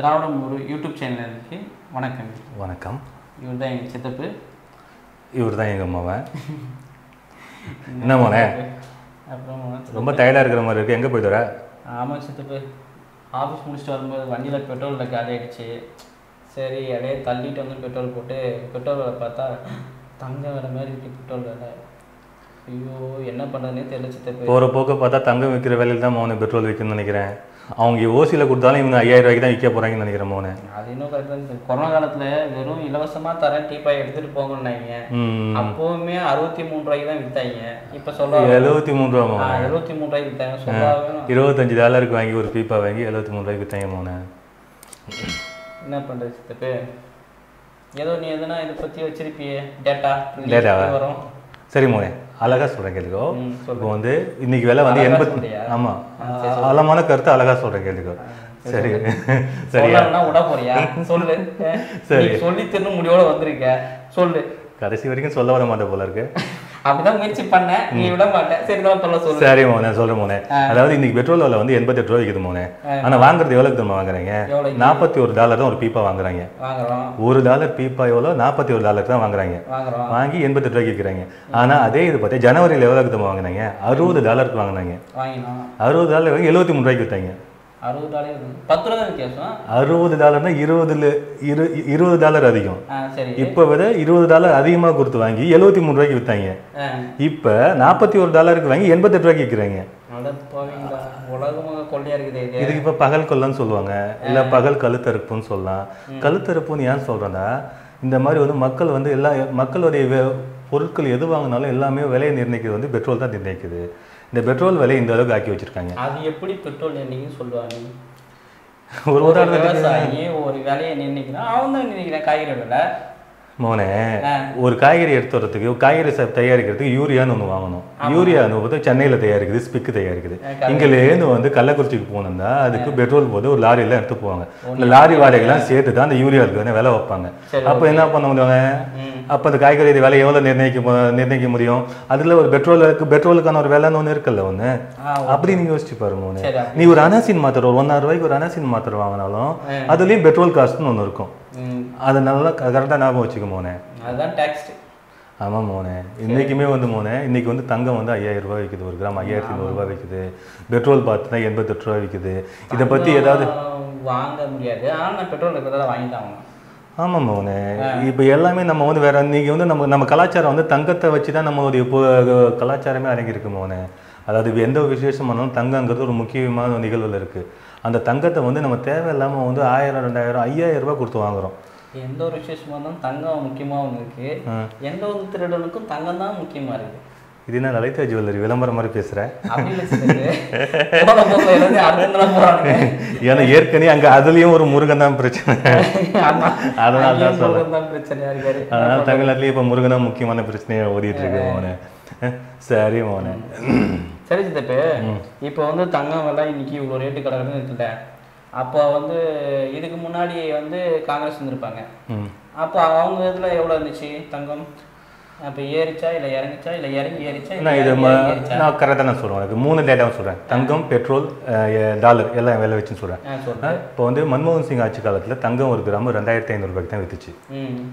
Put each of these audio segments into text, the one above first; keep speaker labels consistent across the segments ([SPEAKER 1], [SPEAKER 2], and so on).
[SPEAKER 1] திராவிடம் ஒரு யூடியூப் சேனலுக்கு வணக்கம்
[SPEAKER 2] வணக்கம்
[SPEAKER 1] இவர் தான் எங்கள் சித்தப்பு
[SPEAKER 2] இவர் தான் எங்கள் அம்மாவன் என்ன மோனே
[SPEAKER 1] அப்புறம்
[SPEAKER 2] ரொம்ப டயர்டாக இருக்கிற மாதிரி இருக்குது எங்கே போயிட்டு வர
[SPEAKER 1] ஆமாம் சித்தப்பு ஆஃபீஸ் முடிச்சுட்டு வரும்போது வண்டியில் பெட்ரோலில் காலி ஆயிடுச்சு சரி இடையே தள்ளிட்டு வந்து பெட்ரோல் போட்டு பெட்ரோல் விலை பார்த்தா தங்க விலை மாதிரி இருக்கு பெட்ரோல் விலை ஐயோ என்ன பண்ணுறதுனே தெரியல சித்தப்பு
[SPEAKER 2] போகிற போக்க பார்த்தா தங்கம் விற்கிற வேலையில் தான் மோனே பெட்ரோல் விற்கணும்னு நினைக்கிறேன் அவங்க ஓசியில் கொடுத்தாலும் இவங்க ஐயாயிரம் ரூபாய்க்கு தான் விற்க போகிறாங்கன்னு நினைக்கிறேன் மோனே
[SPEAKER 1] அது இன்னும் கரெக்டாக கொரோனா காலத்தில் வெறும் இலவசமாக தரேன் டீப்பாய் எடுத்துகிட்டு போங்கன்னாங்க
[SPEAKER 2] ம்
[SPEAKER 1] அப்போவுமே அறுபத்தி மூணு ரூபாய்க்கு தான் வித்தாங்க இப்போ சொல்ல
[SPEAKER 2] எழுபத்தி மூணு ரூபா மோனே
[SPEAKER 1] எழுபத்தி மூணு ரூபாய்க்கு வித்தாங்க சொல்லாவே
[SPEAKER 2] இருபத்தஞ்சு டாலருக்கு வாங்கி ஒரு பீப்பா வாங்கி எழுபத்தி மூணு ரூபாய்க்கு விற்றாங்க மோனே
[SPEAKER 1] என்ன பண்ணுறது சித்தப்பு ஏதோ நீ எதுனா இதை பற்றி வச்சிருப்பியே டேட்டா
[SPEAKER 2] Data.
[SPEAKER 1] வரும்
[SPEAKER 2] சரி மோனே அழகாக சொல்கிறேன் கேளுக்கோ
[SPEAKER 1] ம், சொல்லு.
[SPEAKER 2] இப்போ வந்து இன்னைக்கு விலை வந்து
[SPEAKER 1] அழகா
[SPEAKER 2] எண்பத்தி
[SPEAKER 1] சொல்றியா?
[SPEAKER 2] ஆமாம் ஆழமான கருத்து அழகாக சொல்கிறேன் கேளுக்கோ சரி சரியா
[SPEAKER 1] சொல்லணும்னா விட போறியா சொல்லு
[SPEAKER 2] சரி.
[SPEAKER 1] நீ சொல்லி தின்னு முடிவோட வந்திருக்க சொல்லு
[SPEAKER 2] கடைசி வரைக்கும் சொல்ல வர மாட்டேன் போல இருக்கு
[SPEAKER 1] அப்படிதான் முயற்சி பண்ண நீ விட மாட்டேன் சரி தான் சொல்ல சொல்லு
[SPEAKER 2] சரி மோனே சொல்கிறேன் மோனே அதாவது இன்னைக்கு பெட்ரோல் விலை வந்து எண்பத்தெட்டு ரூபா விற்குது மோனே ஆனால் வாங்குறது எவ்வளோக்கு தெரியுமா வாங்குறாங்க
[SPEAKER 1] எவ்வளவுக்கு?
[SPEAKER 2] நாற்பத்தி ஒரு டாலர் தான் ஒரு பீப்பா வாங்குறாங்க
[SPEAKER 1] வாங்குறோம்
[SPEAKER 2] ஒரு டாலர் பீப்பா எவ்வளோ நாற்பத்தி ஒரு டாலர் தான் வாங்குறாங்க
[SPEAKER 1] வாங்குறோம்
[SPEAKER 2] வாங்கி எண்பத்தெட்டு ரூபாய்க்கு விற்கிறாங்க ஆனால் அதே இது பார்த்தா ஜனவரியில் எவ்வளோக்கு தெரியுமா வாங்கினாங்க அறுபது டாலருக்கு வாங்கினாங்க
[SPEAKER 1] வாங்கினோம்
[SPEAKER 2] அறுபது டாலர் வாங்கி எழுபத்தி மூணு ரூபாய்க்கு விற்றாங்க
[SPEAKER 1] அறுபது டாலர் பத்து ரூபா தான் வித்தியாசம்
[SPEAKER 2] அறுபது டாலர்னா இருபதுல இரு இருபது டாலர் அதிகம்
[SPEAKER 1] ஆ சரி
[SPEAKER 2] இப்போ விட இருபது டாலர் அதிகமாக கொடுத்து வாங்கி எழுபத்தி மூணு ரூபாய்க்கு விற்றாங்க
[SPEAKER 1] ஆ
[SPEAKER 2] இப்போ நாற்பத்தி ஒரு டாலருக்கு வாங்கி எண்பத்தெட்டு ரூபாய்க்கு விற்கிறாங்க
[SPEAKER 1] அட போவீங்களா உலகமாக கொள்ளையா இருக்குது இது
[SPEAKER 2] இதுக்கு இப்போ பகல் கொல்லன்னு சொல்லுவாங்க இல்லை பகல் கழுத்தறுப்புன்னு சொல்லலாம் கழுத்தறுப்புன்னு ஏன் சொல்கிறேன்னா இந்த மாதிரி வந்து மக்கள் வந்து எல்லா மக்களுடைய வே- பொருட்கள் எது வாங்கினாலும் எல்லாமே விலையை நிர்ணயிக்கிறது வந்து பெட்ரோல் தான் நிர்ணயிக்குது இந்த பெட்ரோல் விலை இந்த அளவுக்கு ஆக்கி வச்சிருக்காங்க
[SPEAKER 1] அது எப்படி பெட்ரோல் நிர்ணயிக்கும் சொல்லுவாங்க
[SPEAKER 2] ஒரு
[SPEAKER 1] ஒரு
[SPEAKER 2] உதாரணத்துக்கு
[SPEAKER 1] விவசாயி ஒரு விலையை நிர்ணயிக்கிறான் அவன் தான் நிர்ணயிக்கிறான் காய்கறி விலை
[SPEAKER 2] மோனே
[SPEAKER 1] ஆ.
[SPEAKER 2] ஒரு காய்கறி எடுத்து வரதுக்கு ஒரு காய்கறி ச- தயாரிக்கிறதுக்கு யூரியான்னு ஒன்று வாங்கணும் யூரியான்னு வந்து சென்னையில் தயாரிக்குது ஸ்பிக்கு தயாரிக்குது இங்கேருந்து வந்து கள்ளக்குறிச்சிக்கு போகணும்னா அதுக்கு பெட்ரோல் போது ஒரு லாரியில் எடுத்து போவாங்க இந்த லாரி வாடகைலாம் சேர்த்து தான் அந்த யூரியாவுக்கு வந்து விலை வைப்பாங்க
[SPEAKER 1] சரி,
[SPEAKER 2] அப்போ என்ன பண்ண முடியுங்க
[SPEAKER 1] ம்.
[SPEAKER 2] அப்போ அந்த காய்கறி விலை எவ்வளோ நிர்ணயிக்க மு- நிர்ணயிக்க முடியும் அதில் ஒரு பெட்ரோலுக்கு பெட்ரோலுக்கான ஒரு விலைன்னு ஒன்று இருக்குல்ல ஒன்று
[SPEAKER 1] ஆ,
[SPEAKER 2] அப்படி நீங்கள் யோசிச்சு பாரு மோனே
[SPEAKER 1] சரி, அப்படி.
[SPEAKER 2] நீ ஒரு அனாசின் மாத்திரை ஒரு ஒன்னாயிரம் ரூபாய்க்கு ஒரு அனாசின் மாத்திரை வாங்கினாலும் அதுலேயும் பெட்ரோல் காஸ்ட்னு ஒன்று இருக்கும்
[SPEAKER 1] ம்.
[SPEAKER 2] அதை நல்லா கரெக்டாக ஞாபகம் வச்சுக்க மோனே
[SPEAKER 1] அதுதான் டேக்ஸ்
[SPEAKER 2] ஆமாம் மோனே இன்னைக்குமே வந்து மோனே இன்னைக்கு வந்து தங்கம் வந்து ஐயாயிரம் ரூபாய் விற்குது ஒரு கிராம் ஐயாயிரத்தி நூறுரூவா விற்குது பெட்ரோல் பார்த்தீங்கன்னா எண்பத்தெட்டு ரூபா விற்குது இதை பற்றி ஏதாவது
[SPEAKER 1] வாங்க முடியாது ஆனால் நான் பெட்ரோல் இருக்கிறதால வாங்கி தான் ஆகணும்
[SPEAKER 2] ஆமாம் மோனே இப்போ எல்லாமே நம்ம வந்து வேற இன்னைக்கு வந்து நம்ம நம்ம கலாச்சாரம் வந்து தங்கத்தை வச்சு தான் நம்மளுடைய இப்போ கலாச்சாரமே அடங்கியிருக்கு மோனே அதாவது இப்ப எந்த ஒரு விசேஷம் பண்ணாலும் தங்கங்கிறது ஒரு முக்கியமான நிகழ்வில் இருக்குது அந்த தங்கத்தை வந்து நம்ம தேவையில்லாமல் வந்து ஆயிரம் ரெண்டாயிரம் ஐயாயிரம் ரூபாய் கொடுத்து வாங்குறோம்
[SPEAKER 1] எந்த ஒரு விசேஷமாக இருந்தாலும் தங்கம் முக்கியமாக ஒன்று இருக்கு எந்த ஒரு திருடனுக்கும் தங்கம் தான் முக்கியமாக இருக்கு
[SPEAKER 2] இது என்ன லலிதா ஜுவல்லரி விளம்பரம் மாதிரி பேசுகிறேன்
[SPEAKER 1] அப்படி இல்லை சித்தப்பு. போன போக்கில் எல்லாத்தையும் அர்த்தம் போகிறானுங்க
[SPEAKER 2] ஏன்னா ஏற்கனவே அங்கே அதுலேயும் ஒரு முருகன் தான் பிரச்சனை
[SPEAKER 1] ஆமா
[SPEAKER 2] அதனால தான்
[SPEAKER 1] அங்கேயும் முருகன் தான் பிரச்சனையா இருக்காரு
[SPEAKER 2] அதனால தமிழ்நாட்டிலேயே இப்போ முருகன் தான் முக்கியமான பிரச்சனையை ஓடிட்டு இருக்கு மோனே சரி மோனே
[SPEAKER 1] சரி சித்தப்பு இப்போ வந்து தங்கம் விலை இன்னைக்கு இவ்வளோ ரேட்டு கிடக்குன்னு இருக்குல்ல அப்போ வந்து இதுக்கு முன்னாடி வந்து காங்கிரஸ் இருந்திருப்பாங்க
[SPEAKER 2] ம்
[SPEAKER 1] அப்போ அவங்க இதில் எவ்வளோ இருந்துச்சு தங்கம் அப்போ ஏறிச்சா இல்லை இறங்குச்சா இல்லை இறங்கி ஏறிச்சா இல்ல
[SPEAKER 2] நான் இது
[SPEAKER 1] இறங்கி
[SPEAKER 2] ம-
[SPEAKER 1] இறங்கி ஏறிச்சா
[SPEAKER 2] நான் கரெக்டாக நான் சொல்கிறேன் எனக்கு மூணு டேட்டாவும் சொல்கிறேன் தங்கம் பெட்ரோல் டாலர் எல்லாம் விலை வச்சுன்னு சொல்கிறேன்
[SPEAKER 1] ஆ சொல்லு
[SPEAKER 2] இப்போ வந்து மன்மோகன் சிங் ஆட்சி காலத்தில் தங்கம் ஒரு கிராம் ரெண்டாயிரத்தி ஐநூறுபாய்க்கு தான் வித்துச்சு
[SPEAKER 1] ம்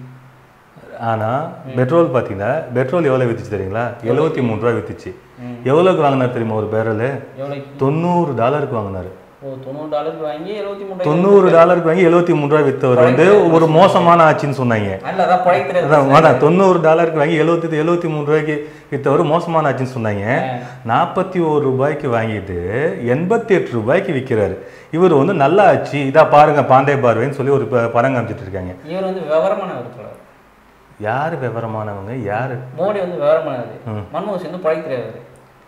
[SPEAKER 2] ஆனால் பெட்ரோல் பார்த்தீங்கன்னா பெட்ரோல் எவ்வளோ வித்துச்சு தெரியுங்களா எழுபத்தி மூணு ரூபா வித்துச்சு எவ்வளோக்கு வாங்கினார் தெரியுமா ஒரு பேரல்
[SPEAKER 1] எவ்வளோக்கு
[SPEAKER 2] தொண்ணூறு டாலருக்கு வாங்கினார்
[SPEAKER 1] ஓ தொண்ணூறு டாலருக்கு வாங்கி எழுபத்தி மூணு
[SPEAKER 2] தொண்ணூறு டாலருக்கு வாங்கி எழுபத்தி மூணு ரூபா வித்தவர் வந்து ஒரு மோசமான ஆட்சின்னு சொன்னாங்க
[SPEAKER 1] அல்ல அதான் பழைய
[SPEAKER 2] அதான் அதான் தொண்ணூறு டாலருக்கு வாங்கி எழுபத்தி எழுபத்தி மூணு ரூபாய்க்கு வித்தவர் மோசமான ஆச்சுன்னு சொன்னாங்க நாற்பத்தி ஒரு ரூபாய்க்கு வாங்கிட்டு எண்பத்தி எட்டு ரூபாய்க்கு விற்கிறாரு இவர் வந்து நல்ல ஆச்சு இதா பாருங்க பாண்டே பார்வைன்னு சொல்லி ஒரு ப- படம் காமிச்சிட்டு இருக்காங்க
[SPEAKER 1] இவர் வந்து விவரமானவர் போல
[SPEAKER 2] யார் விவரமானவங்க யார்
[SPEAKER 1] மோடி வந்து விவரமானது மன்மோகன் சிங் வந்து பழைய தெரியாதவர்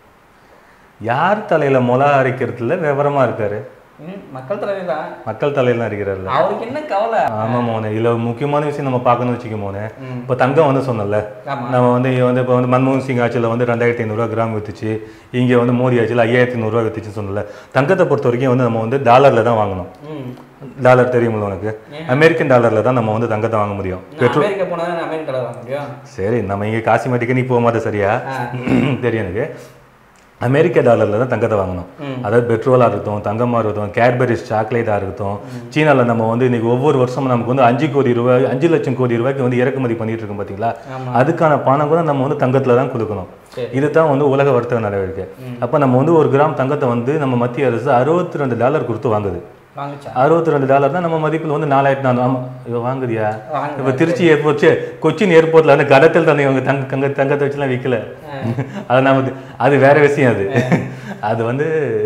[SPEAKER 2] யார் தலையில மொளா அரைக்கிறதுல விவரமா இருக்காரு
[SPEAKER 1] ம் மக்கள் தலைவர் தான்
[SPEAKER 2] மக்கள் தலையில இருக்கிறாருல
[SPEAKER 1] அவருக்கு என்ன கவலை
[SPEAKER 2] ஆமா மோனே இதுல ஒரு முக்கியமான விஷயம் நம்ம பார்க்கணும்னு வச்சுக்க மோனே
[SPEAKER 1] ம்.
[SPEAKER 2] இப்போ தங்கம் வந்து சொன்னல
[SPEAKER 1] ஆமா
[SPEAKER 2] நம்ம வந்து இங்க வந்து இப்போ வந்து மன்மோகன் சிங் ஆட்சியில் வந்து ரெண்டாயிரத்தி ஐநூறுரூவா கிராம் வித்துச்சு இங்கே வந்து மோடி ஆட்சியில் ஐயாயிரத்தி நூறுரூவா வித்துச்சுன்னு சொன்னல தங்கத்தை பொறுத்த வரைக்கும் வந்து நம்ம வந்து டாலரில் தான் வாங்கணும்
[SPEAKER 1] ம்
[SPEAKER 2] டாலர் தெரியுமில்ல உனக்கு அமெரிக்கன் டாலரில் தான் நம்ம வந்து தங்கத்தை வாங்க முடியும்
[SPEAKER 1] நான் அமெரிக்கா போனா தான் அமெரிக்காவில் வாங்க முடியும்
[SPEAKER 2] சரி நம்ம இங்கே காசிமேட்டிக்கு நீ போக மாட்டே சரியா தெரியும் எனக்கு அமெரிக்க டாலரில் தான் தங்கத்தை வாங்கணும்
[SPEAKER 1] ம்.
[SPEAKER 2] அதாவது பெட்ரோலாக இருக்கட்டும் தங்கமாக இருக்கட்டும் கேட்பரிஸ் சாக்லேட்டாக இருக்கட்டும் சீனாவில் நம்ம வந்து இன்னைக்கு ஒவ்வொரு வருஷமும் நமக்கு வந்து அஞ்சு கோடி ரூபாய் அஞ்சு லட்சம் கோடி ரூபாய்க்கு வந்து இறக்குமதி பண்ணிட்டு இருக்கோம் பார்த்தீங்களா
[SPEAKER 1] ஆமா.
[SPEAKER 2] அதுக்கான பணம் கூட நம்ம வந்து தங்கத்தில் தான் கொடுக்கணும்
[SPEAKER 1] சரி.
[SPEAKER 2] இதுதான் வந்து உலக வர்த்தக நடவடிக்கை அப்போ நம்ம வந்து ஒரு கிராம் தங்கத்தை வந்து நம்ம மத்திய அரசு அறுபத்தி ரெண்டு டாலர் கொடுத்து வாங்குது
[SPEAKER 1] வாங்குச்சா
[SPEAKER 2] அறுபத்தி ரெண்டு டாலர் தான் நம்ம மதிப்பில் வந்து நாலாயிரத்தி நானூறு ஆமாம் இவ வாங்குதியா
[SPEAKER 1] வாங்க
[SPEAKER 2] இப்போ திருச்சி ஏர்போர்ட் கொச்சின் ஏர்போர்ட்டில் வந்து கடத்தில் தானே இவங்க தங்க தங்க தங்கத்தை வச்சுலாம் விற்கல அது நம்ம அது வேற விஷயம் அது அது வந்து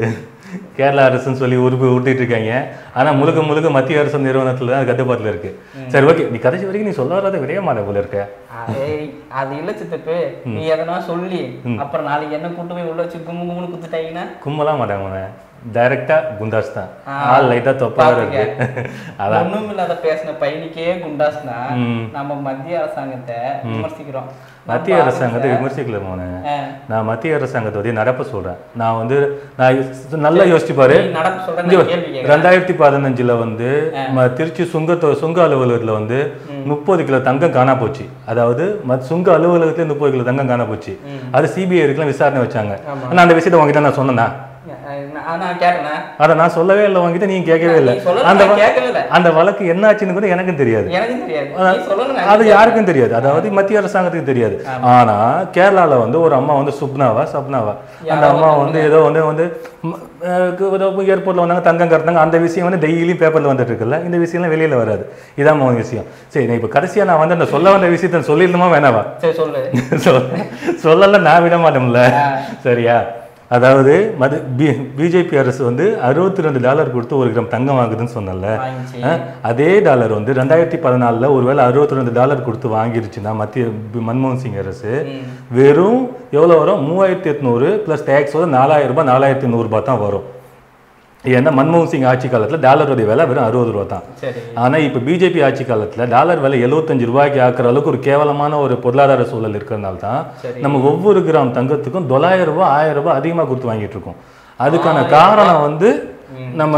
[SPEAKER 2] கேரளா அரசுன்னு சொல்லி உருப்பி உருட்டிட்டு இருக்காங்க ஆனா முழுக்க முழுக்க மத்திய அரசு நிறுவனத்துல தான் அது கட்டுப்பாட்டுல இருக்கு சரி ஓகே நீ கடைசி வரைக்கும் நீ சொல்ல வராத விடைய மாட்ட போல இருக்க
[SPEAKER 1] ஏய், அது இல்ல சித்தப்பு நீ எதனா சொல்லி அப்புறம் நாளைக்கு என்ன கூட்டு போய் உள்ள வச்சு கும்மு கும்முன்னு குத்துட்டாங்கன்னா
[SPEAKER 2] கும்பலாம் மாட்டாங்க உன டைரக்டா குண்டாஸ் தான் ஆள் லைட்டா தொப்பா இருக்கு அதான்
[SPEAKER 1] ஒண்ணும் இல்லாத பேசின பையனுக்கே குண்டாஸ்னா
[SPEAKER 2] ம்.
[SPEAKER 1] நம்ம மத்திய அரசாங்கத்தை விமர்சிக்கிறோம்
[SPEAKER 2] மத்திய அரசாங்கத்தை விமர்சிக்கல மோனே
[SPEAKER 1] ஆ.
[SPEAKER 2] நான் மத்திய அரசாங்கத்தை வந்து நடப்ப சொல்றேன் நான் வந்து நான் நல்லா யோசிச்சு பாரு
[SPEAKER 1] நீ நடப்பு சொல்ற
[SPEAKER 2] இங்க
[SPEAKER 1] நான்
[SPEAKER 2] வா.
[SPEAKER 1] கேள்வி கேட்கிறேன்
[SPEAKER 2] ரெண்டாயிரத்தி பதினஞ்சுல வந்து ம- திருச்சி சுங்கத்தோ சுங்க அலுவலகத்துல வந்து முப்பது கிலோ தங்கம் காணா போச்சு அதாவது ம- சுங்க அலுவலகத்துல முப்பது கிலோ தங்கம் காணா போச்சு அது சிபிஐ இருக்கலாம் விசாரணை வச்சாங்க ஆனா அந்த விஷயத்தை உங்ககிட்ட நான் சொன்னேனா
[SPEAKER 1] நான் நான் கேட்டேனா
[SPEAKER 2] அதை நான் சொல்லவே இல்லை உங்ககிட்ட நீங்க கேட்கவே இல்லை
[SPEAKER 1] நீ சொல்லல
[SPEAKER 2] அந்த
[SPEAKER 1] நான்
[SPEAKER 2] வ-
[SPEAKER 1] கேட்கவே இல்லை
[SPEAKER 2] அந்த வழக்கு என்ன ஆச்சுன்னு கூட எனக்கும் தெரியாது
[SPEAKER 1] எனக்கும் தெரியாது நீ சொல்லணும் நான்
[SPEAKER 2] அது யாருக்கும் தெரியாது அதாவது மத்திய அரசாங்கத்துக்கு தெரியாது ஆனா கேரளால வந்து ஒரு அம்மா வந்து சுப்னாவா சப்னாவா அந்த அம்மா வந்து ஏதோ வந்து வந்து ம், அஹ், ஏதோ ஏர்போர்ட்ல வந்தாங்க தங்கம் கட்டினாங்க அந்த விஷயம் வந்து டெய்லியும் பேப்பர்ல வந்துட்டு இருக்குல்ல இந்த விஷயம்லாம் வெளியில வராது இதான் மோன விஷயம் சரி நான் இப்ப கடைசியா நான் வந்து அந்த சொல்ல வந்த விஷயத்த சொல்லிடணுமா வேணாவா
[SPEAKER 1] சரி சொல்லு
[SPEAKER 2] சொல்ல- சொல்லல நான் விட மாட்டோம்ல சரியா அதாவது மது பிஜேபி அரசு வந்து அறுபத்தி ரெண்டு டாலர் கொடுத்து ஒரு கிராம் தங்கம் வாங்குதுன்னு சொன்னல
[SPEAKER 1] வாங்கிச்சு
[SPEAKER 2] அஹ், அதே டாலர் வந்து ரெண்டாயிரத்தி பதினாலில் ஒருவேளை அறுபத்தி ரெண்டு டாலர் கொடுத்து வாங்கிருச்சுன்னா மத்திய பி- மன்மோகன் சிங் அரசு
[SPEAKER 1] ம்.
[SPEAKER 2] வெறும் எவ்வளோ வரும் மூவாயிரத்தி எட்நூறு ப்ளஸ் டேக்ஸோட நாலாயிரம் ரூபாய் நாலாயிரத்தி நூறுரூபா தான் வரும் ஏன்னா மன்மோகன் சிங் ஆட்சி காலத்தில் டாலருடைய விலை வெறும் அறுபது ரூபா தான்
[SPEAKER 1] சரி
[SPEAKER 2] ஆனா இப்போ பிஜேபி ஆட்சி காலத்துல டாலர் விலை 75 ரூபாய்க்கு ஆக்குற அளவுக்கு ஒரு கேவலமான ஒரு பொருளாதார சூழல் இருக்கிறதுனால தான்
[SPEAKER 1] சரி.
[SPEAKER 2] நம்ம ஒவ்வொரு கிராம் தங்கத்துக்கும் தொள்ளாயிரம் ரூபாய் ஆயிரம் ரூபாய் அதிகமா கொடுத்து வாங்கிட்டு இருக்கோம் அதுக்கான காரணம் வந்து நம்ம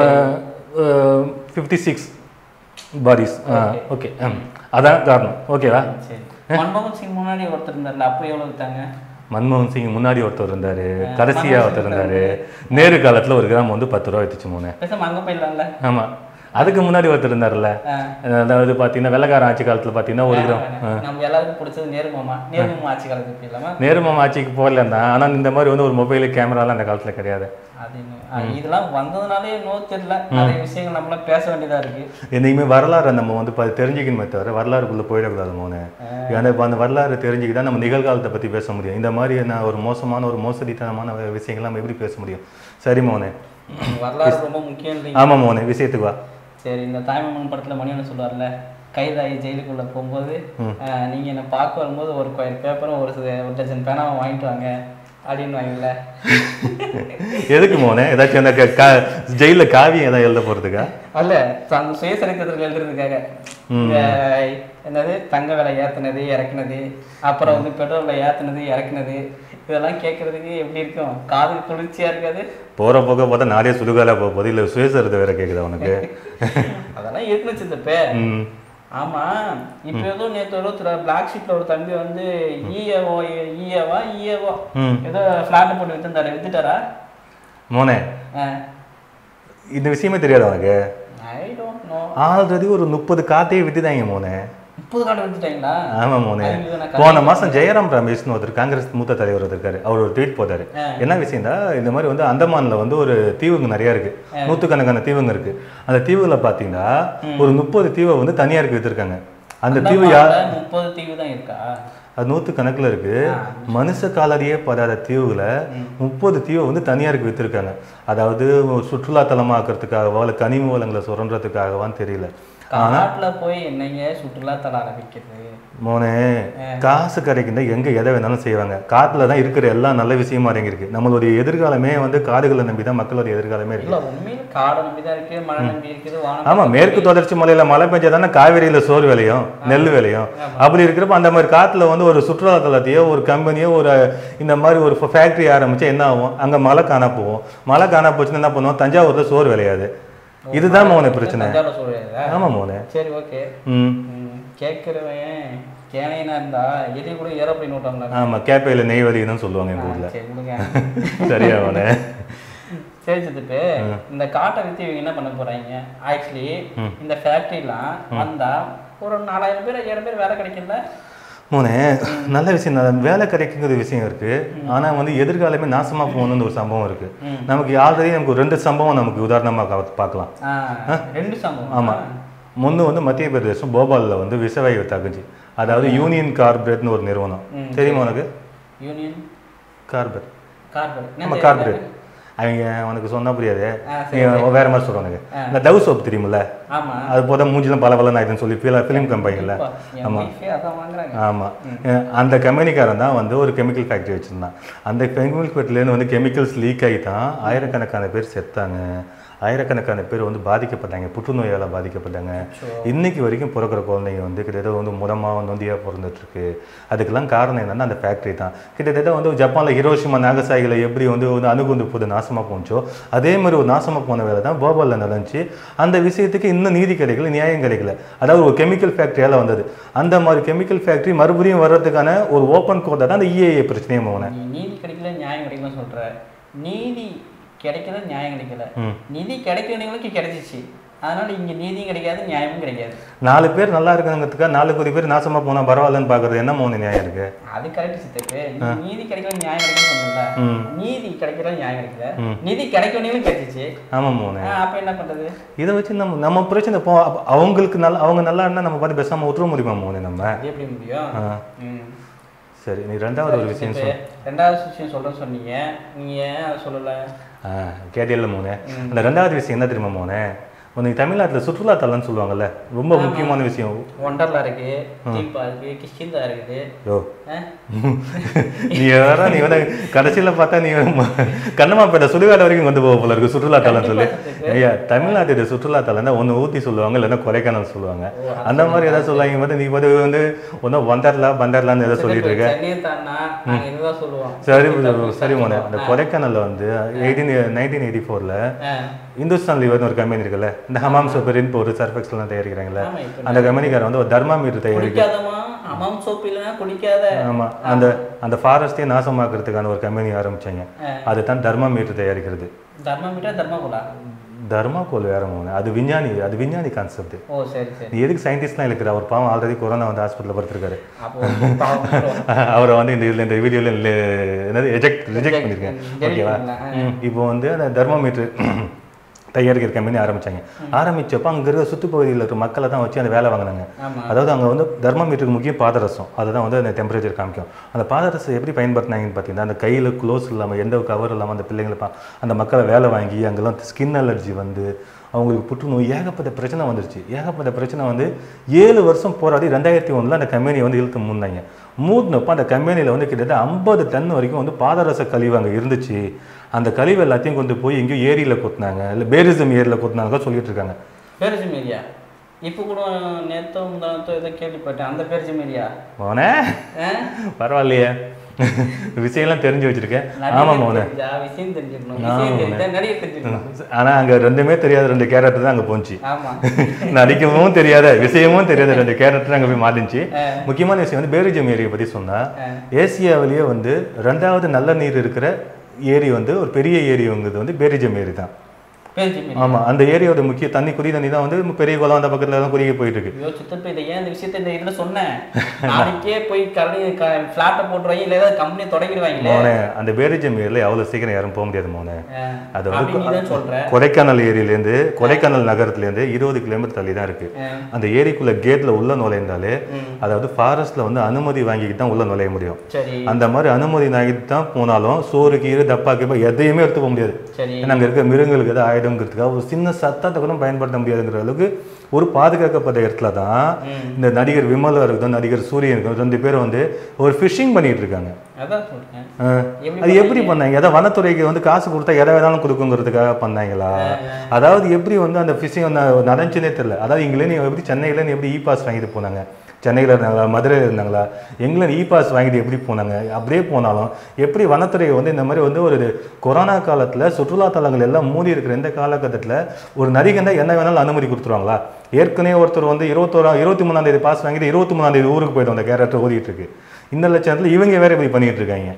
[SPEAKER 2] ஃபிஃப்டி சிக்ஸ் பாரிஸ் ஓகே அதான் காரணம் ஓகேவா
[SPEAKER 1] சரி மன்மோகன் சிங் முன்னாடி ஒருத்தர் இருந்தார்ல அப்போ எவ்வளவு வித்தாங்க
[SPEAKER 2] மன்மோகன் சிங் முன்னாடி ஒருத்தர் இருந்தாரு கடைசியா ஒருத்தர் இருந்தாரு நேரு காலத்துல ஒரு கிராம் வந்து பத்து ரூபா வித்துச்சு மூணு
[SPEAKER 1] பேசாம அங்க போயிடலாம்ல
[SPEAKER 2] ஆமா அதுக்கு முன்னாடி ஒருத்தர் இருந்தாருல்ல
[SPEAKER 1] ஆ.
[SPEAKER 2] அதாவது பாத்தீங்கன்னா வெள்ளக்காரன் ஆட்சி காலத்துல பாத்தீங்கன்னா ஒரு கிராம்
[SPEAKER 1] நம்ம எல்லாருக்கும் பிடிச்சது நேருமாமா நேருமாமா ஆட்சி காலத்துக்கு போயிடலாமா
[SPEAKER 2] நேருமாம் ஆட்சிக்கு போகலன்னா ஆனா இந்த மாதிரி வந்து ஒரு மொபைலு கேமராலாம் அந்த காலத்துல கிடையாது
[SPEAKER 1] அது இன்னும், ஆ, இதெல்லாம் வந்ததுனாலே நோ தெரியல நிறைய விஷயங்கள் நம்மளாம் பேச வேண்டியதா இருக்கு
[SPEAKER 2] என்னைக்குமே வரலாறை நம்ம வந்து ப- தெரிஞ்சுக்கணுமே தவிர வரலாறுக்குள்ள போயிடக்கூடாது மோனே ஏன்னா இப்போ அந்த வரலாறு தெரிஞ்சுக்கிட்டா நம்ம நிகழ்காலத்தை பத்தி பேச முடியும் இந்த மாதிரி நான் ஒரு மோசமான ஒரு மோசடித்தனமான விஷயங்கள் நம்ம எப்படி பேச முடியும் சரி மோனே
[SPEAKER 1] ம், வரலாறு ரொம்ப முக்கியம்
[SPEAKER 2] ஆமா மோனே விஷயத்துக்கு வா
[SPEAKER 1] சரி இந்த தாய்மாமன் படத்துல மணிவண்ணன் சொல்லுவார்ல கைதாகி ஜெயிலுக்குள்ள போகும்போது ஆ, நீங்க என்ன பார்க்க வரும்போது ஒரு கொயர் பேப்பரும் ஒரு சில- ஒரு டஜன் பேனாவும் வாங்கிட்டு வாங்க அப்படின்னு வாங்கல
[SPEAKER 2] எதுக்கு மோனே ஏதாச்சும் அந்த க- கா- ஜெயில்ல காவியம் ஏதாவது எழுத போறதுக்கா
[SPEAKER 1] அல்ல அந்த சுயசரித்திரத்தில் எழுதுறதுக்காக இந்த என்னது தங்க விலை ஏத்துனது இறக்குனது அப்புறம் வந்து பெட்ரோல் விலை ஏத்துனது இறக்குனது இதெல்லாம் கேட்கறதுக்கு எப்படி இருக்கும் காதுக்கு குளிர்ச்சியா இருக்காது
[SPEAKER 2] போற போக பார்த்தா நாடே சுடுகால போக போது இல்ல சுயசரிதை வேற கேக்குதா உனக்கு
[SPEAKER 1] அதெல்லாம் இருக்குன்னு சித்தப்பே
[SPEAKER 2] ம்.
[SPEAKER 1] ஆமா இப்ப ஏதோ நேத்து ஏதோ பிளாக் ஷீட்ல ஒரு தம்பி வந்து இஏஓ இஏவா இஏஓ
[SPEAKER 2] ம்.
[SPEAKER 1] ஏதோ பிளாட் போட்டு வித்துட்டாரு வித்துட்டாரா
[SPEAKER 2] மோனே இந்த விஷயமே தெரியாது உனக்கு
[SPEAKER 1] ஐ டோன்ட் நோ
[SPEAKER 2] ஆல்ரெடி ஒரு முப்பது காத்தையே வித்துதாங்க மோனே
[SPEAKER 1] முப்பது கார்டு வித்துட்டாங்களா
[SPEAKER 2] ஆமா மோனே
[SPEAKER 1] ஐயோ, நான்
[SPEAKER 2] போன மாசம் ஜெயராம் ரமேஷ்னு ஒருத்தர் காங்கிரஸ் மூத்த தலைவர் ஒருத்தர் இருக்காரு அவர் ஒரு ட்வீட் போட்டாரு
[SPEAKER 1] ஆ.
[SPEAKER 2] என்ன விஷயம்டா இந்த மாதிரி வந்து அந்தமான்ல வந்து ஒரு தீவுங்க நிறைய இருக்கு நூத்துக்கணக்கான தீவுங்க இருக்கு அந்த தீவுல பாத்தீங்கன்னா ஒரு முப்பது தீவை வந்து தனியாருக்கு வித்திருக்காங்க அந்த தீவு யா
[SPEAKER 1] அந்தமான்ல முப்பது தீவு தான் இருக்கா
[SPEAKER 2] அது நூத்து கணக்குல இருக்கு மனுஷ காலடியே படாத தீவுல முப்பது தீவை வந்து தனியாருக்கு வித்திருக்காங்க அதாவது சுற்றுலா தலமாக்குறதுக்காகவோ இல்ல கனிம வளங்களை சுரண்டுறதுக்காகவான்னு தெரியல
[SPEAKER 1] காட்டுல போய் என்னங்க சுற்றுலா தல ஆரம்பிக்கிறது
[SPEAKER 2] மோனே காசு கிடைக்குன்னா எங்க எதை வேணாலும் செய்வாங்க காட்டுல தான் இருக்கிற எல்லா நல்ல விஷயமா இருக்கு நம்மளுடைய எதிர்காலமே வந்து காடுகளை நம்பி தான் மக்களுடைய எதிர்காலமே இருக்கு
[SPEAKER 1] இல்ல உண்மையில காடை நம்பிதான் இருக்கு மழை நம்பி இருக்குது வானம்
[SPEAKER 2] ஆமா மேற்கு தொடர்ச்சி மலையில மழை பெஞ்சா தானே காவிரியில சோறு விளையும் நெல் விளையும் அப்படி இருக்கிறப்ப அந்த மாதிரி காட்டுல வந்து ஒரு சுற்றுலா தலத்தையோ ஒரு கம்பெனியோ ஒரு இந்த மாதிரி ஒரு ஃபேக்டரி ஆரம்பிச்சா என்ன ஆகும் அங்க மழை காணா போகும் மழை காணா போச்சுன்னா என்ன பண்ணுவோம் தஞ்சாவூர்ல சோறு விளையாது இதுதான் மோனே பிரச்சனை
[SPEAKER 1] தஞ்சாவூர் சொல்றீங்களா
[SPEAKER 2] ஆமா மோனே
[SPEAKER 1] சரி ஓகே
[SPEAKER 2] ம்
[SPEAKER 1] கேட்குறவன் கேனைனா இருந்தா எலி கூட ஏரோப்ளைன் ஓட்டாங்களா
[SPEAKER 2] ஆமா கேப்பையில நெய்வதின்னு சொல்லுவாங்க எங்க ஊர்ல
[SPEAKER 1] சரி கொடுங்க
[SPEAKER 2] சரியா மோனே
[SPEAKER 1] சரி சித்துப்பு இந்த காட்டை வித்து இவங்க என்ன பண்ண போறாங்க ஆக்சுவலி இந்த ஃபேக்டரிலாம் வந்தா ஒரு நாலாயிரம் பேர் ஐயாயிரம் பேர் வேலை கிடைக்கல
[SPEAKER 2] மோனே நல்ல விஷயம் தான் வேலை கிடைக்குங்கிற விஷயம் இருக்கு ஆனா வந்து எதிர்காலமே நாசமா போகணும்னு ஒரு சம்பவம் இருக்கு
[SPEAKER 1] ம்.
[SPEAKER 2] நமக்கு ஆல்ரெடி நமக்கு ஒரு ரெண்டு சம்பவம் நமக்கு உதாரணமா கா- பார்க்கலாம்
[SPEAKER 1] ஆ, ரெண்டு சம்பவம்
[SPEAKER 2] ஆமா முன்னு வந்து மத்திய பிரதேசம் போபால்ல வந்து விஷவாயு தகுஞ்சி அதாவது யூனியன் கார்பரேட்னு ஒரு நிறுவனம்
[SPEAKER 1] ம்,
[SPEAKER 2] தெரியுமா உனக்கு
[SPEAKER 1] யூனியன்
[SPEAKER 2] கார்பரேட்
[SPEAKER 1] கார்பரேட்
[SPEAKER 2] நம்ம கார்பரேட் அவங்க உனக்கு சொன்னா புரியாது
[SPEAKER 1] ஆ,
[SPEAKER 2] நீ வேற மாதிரி சொல்றானுங்க இந்த டவ் சோப் தெரியுமில்ல
[SPEAKER 1] ஆமா
[SPEAKER 2] அது போத மூஞ்சிலாம் பல பல ஆயிடுன்னு சொல்லி ஃபிலிம் கம்பெனியில்
[SPEAKER 1] அப்பா, என் ஒய்ஃபே அதான் வாங்குறாங்க
[SPEAKER 2] ஆமா அஹ் அந்த கம்பெனிக்காரன் தான் வந்து ஒரு கெமிக்கல் ஃபேக்டரி வச்சிருந்தான் அந்த கெமிக்கல் ஃபேக்டரியிலேருந்து வந்து கெமிக்கல்ஸ் லீக் ஆகி தான் ஆயிரக்கணக்கான பேர் செத்தாங்க ஆயிரக்கணக்கான பேர் வந்து பாதிக்கப்பட்டாங்க புற்றுநோயால் பாதிக்கப்பட்டாங்க இன்னைக்கு வரைக்கும் பிறக்கிற குழந்தைங்க வந்து கிட்டத்தட்ட வந்து முடமா வந்து நொந்தியாக பிறந்துட்டு இருக்கு அதுக்கெல்லாம் காரணம் என்னன்னா அந்த ஃபேக்டரி தான் கிட்டத்தட்ட வந்து ஜப்பானில் ஹிரோஷிமா நாகசாகில எப்படி வந்து வந்து அணுகுண்டு போது நாசமாக போச்சோ அதே மாதிரி ஒரு நாசமாக போன வேலை தான் போபாலில் நடந்துச்சு அந்த விஷயத்துக்கு இன்னும் நீதி கிடைக்கல நியாயம் கிடைக்கல அதாவது ஒரு கெமிக்கல் ஃபேக்டரியால் வந்தது அந்த மாதிரி கெமிக்கல் ஃபேக்டரி மறுபடியும் வர்றதுக்கான ஒரு ஓப்பன் கோட்டை தான் அந்த இஏஏ பிரச்சனையே போனேன்
[SPEAKER 1] நீ நீதி கிடைக்கல நியாயம் கிடைக்கல சொல்ற நீதி கிடைக்கல நியாயம் கிடைக்கல
[SPEAKER 2] ம்.
[SPEAKER 1] நிதி கிடைக்கிறவங்களுக்கு கிடைச்சிச்சு அதனால இங்க நீதியும் கிடைக்காது நியாயமும் கிடைக்காது
[SPEAKER 2] நாலு பேர் நல்லா இருக்காங்கிறதுக்காக நாலு கோடி பேர் நாசமாக போனால் பரவாயில்லன்னு பார்க்குறது என்ன மோன நியாயம் இருக்கு
[SPEAKER 1] அது கரெக்ட் சித்தக்கு நீ நீதி கிடைக்கல நியாயம் கிடைக்கல சொன்னல
[SPEAKER 2] ம்
[SPEAKER 1] நீதி கிடைக்கல நியாயம் கிடைக்கல நிதி கிடைக்கவங்களும் கிடைச்சிச்சு
[SPEAKER 2] ஆமாம் மோனே
[SPEAKER 1] ஆ, அப்ப என்ன பண்றது
[SPEAKER 2] இதை வச்சு நம்ம நம்ம பிரச்சனை போ அப்ப அவங்களுக்கு நல்லா அவங்க நல்லா இருந்தால் நம்ம பார்த்து பேசாமல் விட்டுற முடியுமா மோனே நம்ம
[SPEAKER 1] அது எப்படி முடியும்
[SPEAKER 2] ஆ
[SPEAKER 1] ம்.
[SPEAKER 2] சரி நீ ரெண்டாவது ஒரு விஷயம்
[SPEAKER 1] இப்ப
[SPEAKER 2] சொல்
[SPEAKER 1] ரெண்டாவது விஷயம் சொல்றேன்னு சொன்னீங்க நீங்க ஏன் அதை சொல்லல
[SPEAKER 2] ஆ கேட்டியல்ல மோனே அந்த ரெண்டாவது விஷயம் என்ன தெரியுமா மோனே உனக்கு தமிழ்நாட்டில் சுற்றுலாத்தலம்னு சொல்லுவாங்கல்ல ரொம்ப முக்கியமான விஷயம்
[SPEAKER 1] ஒண்டர்லா இருக்கு தீபா இருக்கு கிஷ்கிந்தா இருக்குது
[SPEAKER 2] யோ
[SPEAKER 1] ஆ?
[SPEAKER 2] நீ வேற நீ வந்து கடைசியில் பார்த்தா நீ கண்ணமாப்பேட்டை சுடுகாடு வரைக்கும் கொண்டு போக போல இருக்கு சுற்றுலாத்தலம் சொல்லி ஐயா தமிழ்நாட்டு சுற்றுலாத்தலம் தான் ஒன்று ஊட்டி சொல்லுவாங்க இல்லைன்னா கொடைக்கானல் சொல்லுவாங்க அந்த மாதிரி ஏதாவது சொல்லுவாங்க பார்த்து நீ வந்து வந்து ஒன்றும் வண்டர்லா பண்டர்லான்னு ஏதோ சொல்லிட்டு இருக்க
[SPEAKER 1] சென்னையை தாண்டா நாங்க இதுதான் சொல்லுவோம்
[SPEAKER 2] சரி சரி மோனே அந்த கொடைக்கானல்ல வந்து எயிட்டீன் நைன்டீன் எயிட்டி ஃபோரில்
[SPEAKER 1] ஆ.
[SPEAKER 2] இந்துஸ்தான் லிவர்னு ஒரு கம்பெனி இருக்குல்ல இந்த ஹமாம் சோப்பரின் ஒரு சர்ஃபெக்ஸ்லாம் தயாரிக்கிறாங்கல்ல
[SPEAKER 1] ஆமா, இப்ப
[SPEAKER 2] அந்த கம்பெனிக்காரன் வந்து ஒரு தர்மாமீட்டர் தயாரிக்க
[SPEAKER 1] குடிக்காதமா அமாம் சோப்பு இல்லைன்னா குடிக்காத
[SPEAKER 2] ஆமா அந்த அந்த ஃபாரஸ்டே நாசமாக்குறதுக்கான ஒரு கம்பெனி ஆரம்பிச்சாங்க
[SPEAKER 1] ஆ.
[SPEAKER 2] அதுதான் தர்மாமீட்டர் தயாரிக்கிறது
[SPEAKER 1] தர்மமீட்டா தர்மகுலா
[SPEAKER 2] தர்மாகோல் வேற மோனே அது விஞ்ஞானி அது விஞ்ஞானி கான்செப்ட்
[SPEAKER 1] ஓ சரி சரி
[SPEAKER 2] நீ எதுக்கு சயின்டிஸ்ட்லாம் இருக்கிற அவர் பாவம் ஆல்ரெடி கொரோனா வந்து ஹாஸ்பிட்டலில் படுத்திருக்காரு
[SPEAKER 1] அப்போ பாவம் பண்றோம்.
[SPEAKER 2] அவரை வந்து இந்த இதில் இந்த வீடியோவில் என்னது எஜெக்ட் ரிஜெக்ட் பண்ணியிருக்கேன்
[SPEAKER 1] delete
[SPEAKER 2] ஓகேவா
[SPEAKER 1] பண்ணலாம்.
[SPEAKER 2] ம், இப்போ வந்து அந்த தர்மோமீட்டர் தயாரிக்கிற கம்பெனி ஆரம்பிச்சாங்க ஆரம்பிச்சப்போ அங்கே இருக்கிற சுற்றுப்பகுதியில் இருக்கிற மக்களை தான் வச்சு அந்த வேலை வாங்கினாங்க
[SPEAKER 1] ஆமா
[SPEAKER 2] அதாவது அங்கே வந்து தர்மோமீட்டருக்கு முக்கியம் பாதரசம் அதுதான் வந்து அந்த டெம்பரேச்சர் காமிக்கும் அந்த பாதரசம் எப்படி பயன்படுத்தினாங்கன்னு பார்த்தீங்கன்னா அந்த கையில் க்ளோஸ் இல்லாமல் எந்த கவர் இல்லாமல் அந்த பிள்ளைங்களை பா அந்த மக்களை வேலை வாங்கி அங்கெல்லாம் ஸ்கின் அலர்ஜி வந்து அவங்களுக்கு புற்றுநோய் ஏகப்பட்ட பிரச்சனை வந்துருச்சு ஏகப்பட்ட பிரச்சனை வந்து ஏழு வருஷம் போராடி ரெண்டாயிரத்தி ஒன்றில் அந்த கம்பெனியை வந்து இழுத்து மூடினாங்க மூடினப்போ அந்த கம்பெனியில் வந்து கிட்டத்தட்ட ஐம்பது டன் வரைக்கும் வந்து பாதரச கழிவு அங்கே இருந்துச்சு அந்த கழிவு எல்லாத்தையும் கொண்டு போய் எங்கேயோ ஏரியில் கொட்டினாங்க இல்லை பேரிசம் ஏரியில் கொட்டினாங்க சொல்லிட்டு இருக்காங்க
[SPEAKER 1] பேரிஜம் ஏரியா இப்போ கூட நேத்தோ முந்தானத்தோ ஏதோ கேள்விப்பட்டேன் அந்த பேரிஜம் ஏரியா
[SPEAKER 2] மோனே பரவாயில்லையே விஷயம்லாம் தெரிஞ்சு வச்சிருக்கேன் ஆமாம் மோனே
[SPEAKER 1] விஷயம் தெரிஞ்சுக்கணும் விஷயம் தெரிஞ்சா நடிகர் தெரிஞ்சுக்கணும்
[SPEAKER 2] ஆனா அங்க ரெண்டுமே தெரியாத ரெண்டு கேரக்டர் தான் அங்க போச்சு
[SPEAKER 1] ஆமா
[SPEAKER 2] நடிக்கவும் தெரியாத விஷயமும் தெரியாத ரெண்டு கேரக்டர் அங்க போய் மாட்டிச்சு முக்கியமான விஷயம் வந்து பேரிஜம் ஏரியை பத்தி சொன்னா ஏசியாவிலேயே வந்து ரெண்டாவது நல்ல நீர் இருக்கிற ஏரி வந்து ஒரு பெரிய ஏரிங்கிறது வந்து பேரிஜம் ஏரி தான்
[SPEAKER 1] பேரிஜம் ஏரியா
[SPEAKER 2] ஆமா அந்த ஏரியோட முக்கிய தண்ணி குடி தண்ணி தான் வந்து பெரிய குளம் அந்த பக்கத்துல தான் குறுகி போயிட்டு இருக்கு
[SPEAKER 1] ஐயோ சித்தப்ப இதை ஏன் இந்த விஷயத்த இந்த இதுல சொன்னேன் நாளைக்கே போய் கடை ஃபிளாட்டை போட்டுருவாங்க இல்லை ஏதாவது கம்பெனி தொடங்கிடுவாங்களே
[SPEAKER 2] மோனே அந்த பேரிஜம் ஏரியில அவ்வளவு சீக்கிரம் யாரும் போக முடியாது மோனே
[SPEAKER 1] ஆஹ்,
[SPEAKER 2] அது வந்து
[SPEAKER 1] அப்படி நீ தான் சொல்ற
[SPEAKER 2] கொடைக்கானல் ஏரியிலேருந்து கொடைக்கானல் நகரத்துலேருந்து இருபது கிலோமீட்டர் தள்ளி தான் இருக்கு
[SPEAKER 1] ஆஹ்,
[SPEAKER 2] அந்த ஏரிக்குள்ள கேட்ல உள்ள நுழைந்தாலே
[SPEAKER 1] ம்.
[SPEAKER 2] அதாவது ஃபாரஸ்ட்ல வந்து அனுமதி வாங்கிட்டு தான் உள்ள நுழைய முடியும்
[SPEAKER 1] சரி
[SPEAKER 2] அந்த மாதிரி அனுமதி வாங்கிட்டு தான் போனாலும் சோறு கீரை டப்பா கீப்பா எதையுமே எடுத்து போக முடியாது
[SPEAKER 1] சரி
[SPEAKER 2] ஏன்னா அங்க இருக்க மிருகங்களுக்கு எதாவது ஆயிடுங்கிறதுக்காக ஒரு சின்ன சத்தத்தை கூட பயன்படுத்த முடியாதுங்கிற அளவுக்கு ஒரு பாதுகாக்கப்பட்ட இடத்துல தான்
[SPEAKER 1] ம்.
[SPEAKER 2] இந்த நடிகர் விமலா இருக்கட்டும் நடிகர் சூரியன் இருக்கட்டும் ரெண்டு பேரும் வந்து ஒரு ஃபிஷிங் பண்ணிட்டு இருக்காங்க
[SPEAKER 1] அதான் சொல்றேன்
[SPEAKER 2] ஆஹ்.
[SPEAKER 1] எப்படி
[SPEAKER 2] அது எப்படி பண்ணாங்க ஏதாவது வனத்துறைக்கு வந்து காசு கொடுத்தா எதை வேணாலும் கொடுக்குங்கிறதுக்காக பண்ணாங்களா அதாவது எப்படி வந்து அந்த ஃபிஷிங் நடந்துச்சுனே தெரியல அதாவது இங்கிலேருந்து எப்படி சென்னையிலேருந்து எப்படி இ பாஸ் வாங்கிட்டு போனாங்க சென்னையில் இருந்தாங்களா மதுரையில் இருந்தாங்களா எங்களை இ பாஸ் வாங்கிட்டு எப்படி போனாங்க அப்படியே போனாலும் எப்படி வனத்துறை வந்து இந்த மாதிரி வந்து ஒரு கொரோனா காலத்தில் சுற்றுலா தலங்கள் எல்லாம் மூடி இருக்கிற இந்த காலகட்டத்தில் ஒரு நடிகண்டா என்ன வேணாலும் அனுமதி கொடுத்துருவாங்களா ஏற்கனவே ஒருத்தர் வந்து இருபத்தோரா இருபத்தி மூணாம் தேதி பாஸ் வாங்கிட்டு இருபத்தி மூணாம் தேதி ஊருக்கு போயிடும் அந்த கேரக்டர் ஓடிட்டு இருக்கு இந்த லட்சணத்தில் இவங்க வேற இப்படி பண்ணிட்டு இருக்காங்க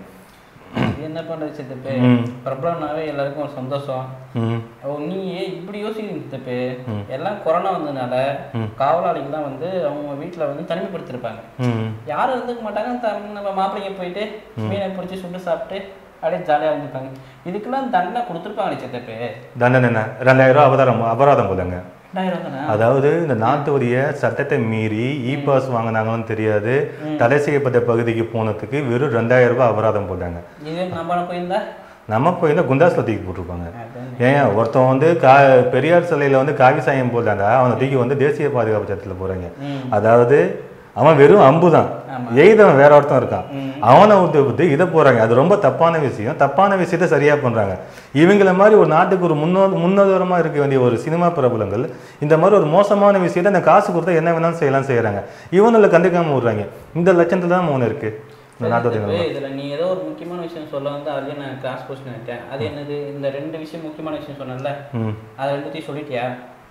[SPEAKER 1] இது என்ன பண்ணுறது சித்தப்பு
[SPEAKER 2] ம்.
[SPEAKER 1] பிரபலம்னாவே எல்லாருக்கும் ஒரு சந்தோஷம்
[SPEAKER 2] ம்
[SPEAKER 1] ஓ, நீ ஏன் இப்படி யோசிக்கிறீங்க சித்தப்பு எல்லாம் கொரோனா வந்ததுனால காவலாளிகள் தான் வந்து அவங்க வீட்டில் வந்து தனிமைப்படுத்திருப்பாங்க
[SPEAKER 2] ம்
[SPEAKER 1] யாரும் இருந்துக்க மாட்டாங்க த- நம்ம மாப்பிள்ளைங்க போயிட்டு மீனை பிடிச்சி சுட்டு சாப்பிட்டு அப்படியே ஜாலியாக இருந்துப்பாங்க இதுக்கெல்லாம் தண்டனை கொடுத்துருப்பாங்க சித்தப்பு
[SPEAKER 2] தண்டனை என்ன ரெண்டாயிரம் ரூபா அபராதம் அபராதம் போதுங்க
[SPEAKER 1] ரெண்டாயிரம் தானே
[SPEAKER 2] அதாவது இந்த நாட்டுடைய சட்டத்தை மீறி இ பாஸ் வாங்கினாங்கன்னு தெரியாது தடை செய்யப்பட்ட பகுதிக்கு போனதுக்கு வெறும் ரெண்டாயிரம் ரூபாய் அபராதம் போட்டாங்க
[SPEAKER 1] இது நம்ம போயிருந்தா
[SPEAKER 2] நம்ம போய் குண்டாஸ்ல தூக்கி போட்டிருப்பாங்க
[SPEAKER 1] அதான்.
[SPEAKER 2] ஏன் ஒருத்தன் வந்து கா பெரியார் சிலையில வந்து காவி சாயம் போட்டாண்டா அவனை தூக்கி வந்து தேசிய பாதுகாப்பு சட்டத்தில் போறாங்க
[SPEAKER 1] ம்.
[SPEAKER 2] அதாவது அவன் வெறும் அம்பு தான் எய்தவன் வேற ஒருத்தன் இருக்கான் அவனை விட்டு விட்டு இதை போறாங்க அது ரொம்ப தப்பான விஷயம் தப்பான விஷயத்த சரியா பண்றாங்க இவங்கள மாதிரி ஒரு நாட்டுக்கு ஒரு முன்னோ முன்னோதரமா இருக்க வேண்டிய ஒரு சினிமா பிரபலங்கள் இந்த மாதிரி ஒரு மோசமான விஷயத்த அந்த காசு கொடுத்தா என்ன வேணாலும் செய்யலாம் செய்யறாங்க இவனுல கண்டுக்காம விடுறாங்க இந்த லட்சத்துல தான் ஒன்று இருக்கு இந்த நாட்டுடைய
[SPEAKER 1] சித்தப்பு, இதுல நீ ஏதோ ஒரு முக்கியமான விஷயம் சொல்ல வந்து அதுலயே நான் கிராஸ் போஸ்ட் நினைட்டேன் அது என்னது இந்த ரெண்டு விஷயம் முக்கியமான விஷயம் சொன்னேன்ல
[SPEAKER 2] ம்
[SPEAKER 1] அதை ரெண்டுத்தையும் சொல்லிட்டியா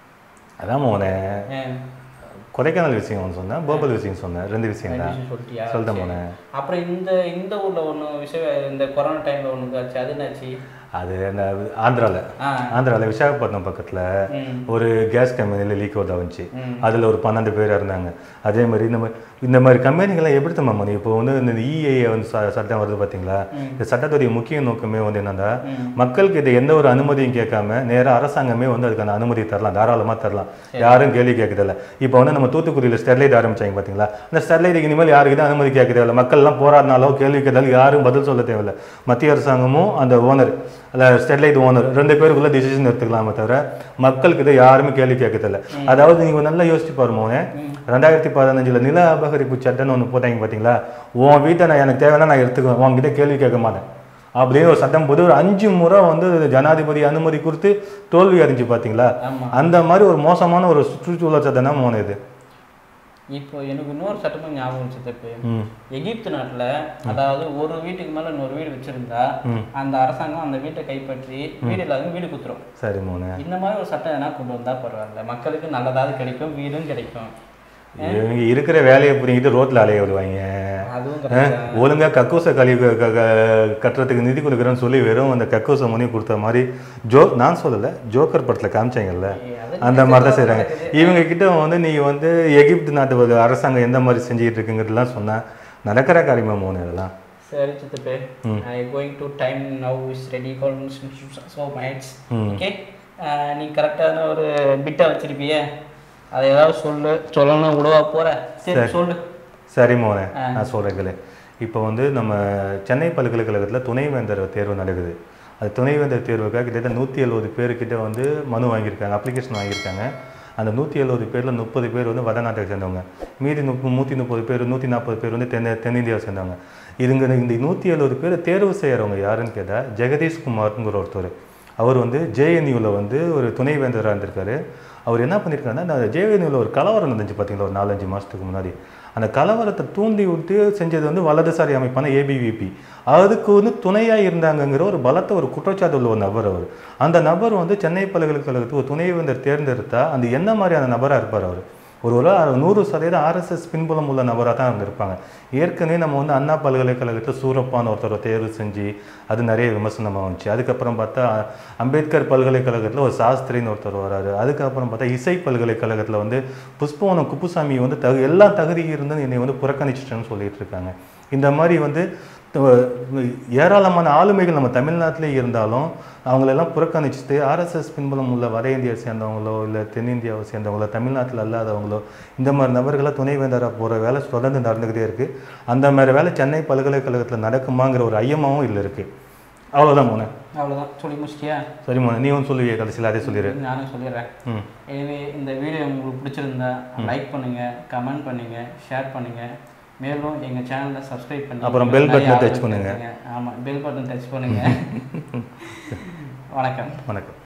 [SPEAKER 2] அதான் மோனே
[SPEAKER 1] ஏன்
[SPEAKER 2] கொடைக்கானல் விஷயம் ஒன்று சொன்னேன் போபல் விஷயம் சொன்னேன் ரெண்டு விஷயம்
[SPEAKER 1] ரெண்டு
[SPEAKER 2] தான்
[SPEAKER 1] விஷயம் சொல்லிட்டியா
[SPEAKER 2] சொல்லிட்டேன்
[SPEAKER 1] சரி.
[SPEAKER 2] மோனே
[SPEAKER 1] அப்புறம் இந்த இந்த ஊர்ல ஒண்ணு விஷயம் இந்த கொரோனா டைம்ல ஒண்ணு ஆச்சு அது என்னாச்சு
[SPEAKER 2] அது என்ன ஆந்திரால
[SPEAKER 1] ஆ
[SPEAKER 2] ஆந்திரால விசாகப்பட்டினம் பக்கத்துல
[SPEAKER 1] ம்
[SPEAKER 2] ஒரு கேஸ் கம்பெனியில் லீக் அவுட் ஆச்சு
[SPEAKER 1] ம்.
[SPEAKER 2] அதுல ஒரு பன்னெண்டு பேர் இருந்தாங்க அதே மாதிரி இந்த மாதிரி இந்த மாதிரி கம்பெனிகள்லாம் எப்படி தம்மா மணி இப்போ வந்து இந்த இஏ வந்து ச- சட்டம் வருது பார்த்தீங்களா இந்த சட்டத்துடைய முக்கிய நோக்கமே வந்து என்னன்னா மக்களுக்கு இது எந்த ஒரு அனுமதியும் கேட்காம நேரா அரசாங்கமே வந்து அதுக்கான அனுமதி தரலாம் தாராளமா தரலாம் யாரும் கேள்வி கேட்கறதில்ல இப்போ வந்து நம்ம தூத்துக்குடியில் ஸ்டெர்லைட் ஆரம்பிச்சாங்க பார்த்தீங்களா அந்த ஸ்டெர்லைட்டுக்கு இனிமேல் யாருக்கு தான் அனுமதி கேட்க தேவையில்ல மக்கள்லாம் போராடினாலோ கேள்வி கேட்டாலும் யாரும் பதில் சொல்ல தேவையில்ல மத்திய அரசாங்கமும் அந்த ஓனர் அந்த ஸ்டெர்லைட் ஓனர் ரெண்டு பேருக்குள்ள டிசிஷன் எடுத்துக்கலாமே தவிர மக்களுக்கு இதை யாருமே கேள்வி கேட்க தேவையில்ல அதாவது நீங்க நல்லா யோசிச்சு பாருமோனே ரெண்டாயிரத்தி பதினஞ்சுல நில அபகரிப்பு சட்டம்னு ஒன்று போட்டாங்க பார்த்தீங்களா உன் வீட்டை நான் எனக்கு தேவைன்னா நான் எடுத்துக்குவேன் உன்கிட்ட கேள்வி கேட்க மாட்டேன் அப்படின்னு ஒரு சட்டம் போது ஒரு அஞ்சு முறை வந்து ஜனாதிபதி அனுமதி கொடுத்து தோல்வி அடைஞ்சு பார்த்தீங்களா
[SPEAKER 1] ஆமா
[SPEAKER 2] அந்த மாதிரி ஒரு மோசமான ஒரு சுற்றுச்சூழல் சட்டம் தான் மோன இது
[SPEAKER 1] இப்போ எனக்கு இன்னொரு சட்டமும் ஞாபகம் வச்சு தப்பு
[SPEAKER 2] ம்
[SPEAKER 1] எகிப்து நாட்டுல அதாவது ஒரு வீட்டுக்கு மேல இன்னொரு வீடு வச்சிருந்தா
[SPEAKER 2] ம்.
[SPEAKER 1] அந்த அரசாங்கம் அந்த வீட்டை கைப்பற்றி வீடு இல்லாத வீடு குத்துரும்
[SPEAKER 2] சரி மோனே
[SPEAKER 1] இந்த மாதிரி ஒரு சட்டம் எதனா கொண்டு வந்தா பரவாயில்ல மக்களுக்கு நல்லதாவது கிடைக்கும் வீடும் கிடைக்கும்
[SPEAKER 2] இவங்க இருக்கிற வேலையை புரிஞ்சுக்கிட்டு ரோட்ல அலைய விடுவாங்க
[SPEAKER 1] அதுவும்
[SPEAKER 2] ஆ,
[SPEAKER 1] correct தான்.
[SPEAKER 2] ஒழுங்கா கக்கூச கழிவு க- க- கட்டுறதுக்கு நிதி கொடுக்குறேன்னு சொல்லி வெறும் அந்த கக்கூச மணி கொடுத்த மாதிரி ஜோ நான் சொல்லல ஜோக்கர் படத்துல காமிச்சாங்கல்ல
[SPEAKER 1] ஏய், அது
[SPEAKER 2] அந்த மாதிரி தான் செய்றாங்க இவங்க கிட்ட வந்து நீ வந்து எகிப்து நாட்டு ஒரு அரசாங்கம் எந்த மாதிரி செஞ்சுக்கிட்டு இருக்குங்கிறதுலாம் சொன்னா நடக்கிற காரியமா மோனு இதெல்லாம்
[SPEAKER 1] சரி சித்தப்பே I going to time now is ready so mates okay நீ கரெக்டான ஒரு பிட்டை வச்சிருப்பியே அதை ஏதாவது சொல்லு சொல்லணும் விடவா போற சரி சொல்லு
[SPEAKER 2] சரி மோனே நான் சொல்கிறேன் இப்போ வந்து நம்ம சென்னை பல்கலைக்கழகத்தில் துணைவேந்தர் தேர்வு நடக்குது அது துணைவேந்தர் தேர்வுக்காக கிட்டத்தட்ட நூற்றி எழுபது பேர்கிட்ட வந்து மனு வாங்கியிருக்காங்க அப்ளிகேஷன் வாங்கியிருக்காங்க அந்த நூற்றி எழுபது பேரில் முப்பது பேர் வந்து வடநாட்டை சேர்ந்தவங்க மீதி முப்ப நூற்றி முப்பது பேர் நூற்றி நாற்பது பேர் வந்து தென் தென்னிந்தியாவை சேர்ந்தவங்க இதுங்க இந்த நூற்றி எழுபது பேர் தேர்வு செய்கிறவங்க யாருன்னு கேட்டால் ஜெகதீஷ் குமார்ங்கிற ஒருத்தர் அவர் வந்து ஜேஎன்யூவில் வந்து ஒரு துணைவேந்தராக இருந்திருக்காரு அவர் என்ன பண்ணியிருக்காருன்னா அந்த ஜேஎன்யூவில் ஒரு கலவரம் நடந்துச்சு பார்த்தீங்களா ஒரு நாலஞ்சு மாதத்துக்கு முன்னாடி அந்த கலவரத்தை தூண்டி விட்டு செஞ்சது வந்து வலதுசாரி அமைப்பான ஏபிவிபி அதுக்கு வந்து துணையாக இருந்தாங்கங்கிற ஒரு பலத்த ஒரு குற்றச்சாட்டு உள்ள ஒரு நபர் அவர் அந்த நபர் வந்து சென்னை பல்கலைக்கழகத்துக்கு ஒரு துணைவேந்தர் தேர்ந்தெடுத்தா அந்த என்ன மாதிரியான நபராக இருப்பார் அவர் ஒரு ஒரு நூறு சதவீதம் ஆர்எஸ்எஸ் பின்புலம் உள்ள நபராக தான் இருந்திருப்பாங்க ஏற்கனவே நம்ம வந்து அண்ணா பல்கலைக்கழகத்தில் சூரப்பான ஒருத்தரை தேர்வு செஞ்சு அது நிறைய விமர்சனமாக வந்துச்சு அதுக்கப்புறம் பார்த்தா அம்பேத்கர் பல்கலைக்கழகத்தில் ஒரு சாஸ்திரின்னு ஒருத்தர் வராரு அதுக்கப்புறம் பார்த்தா இசை பல்கலைக்கழகத்தில் வந்து புஷ்பவனம் குப்புசாமி வந்து தகு எல்லா தகுதி இருந்து என்னை வந்து புறக்கணிச்சிட்டேன்னு சொல்லிட்டு இருக்காங்க இந்த மாதிரி வந்து த- ஏராளமான ஆளுமைகள் நம்ம தமிழ்நாட்டிலே இருந்தாலும் அவங்களெல்லாம் புறக்கணிச்சுட்டு ஆர்எஸ்எஸ் பின்புலம் உள்ள வட இந்தியாவை சேர்ந்தவங்களோ இல்லை தென்னிந்தியாவை சேர்ந்தவங்களோ தமிழ்நாட்டில் அல்லாதவங்களோ இந்த மாதிரி நபர்களை துணைவேந்தராக போகிற வேலை தொடர்ந்து நடந்துக்கிட்டே இருக்குது அந்த மாதிரி வேலை சென்னை பல்கலைக்கழகத்தில் நடக்குமாங்கிற ஒரு ஐயமாவும் இல்லை இருக்குது அவ்வளோதான் மோனே
[SPEAKER 1] அவ்வளோதான் சொல்லி முடிச்சிட்டியா
[SPEAKER 2] சரி மோனே நீ வந்து சொல்லுவிய கடைசியில் அதே சொல்லிடு
[SPEAKER 1] நானும் சொல்லிடுறேன்
[SPEAKER 2] ம்
[SPEAKER 1] எனவே இந்த வீடியோ உங்களுக்கு பிடிச்சிருந்தா லைக் பண்ணுங்க கமெண்ட் பண்ணுங்க ஷேர் பண்ணுங்க மேலும் எங்க சேனலை சப்ஸ்கிரைப் பண்ணி
[SPEAKER 2] அப்புறம் bell button-அ
[SPEAKER 1] நிறைய
[SPEAKER 2] touch
[SPEAKER 1] ஆதரவு
[SPEAKER 2] பண்ணுங்க.
[SPEAKER 1] தருங்க. ஆமா பெல் பட்டன் டச் பண்ணுங்க வணக்கம்
[SPEAKER 2] வணக்கம்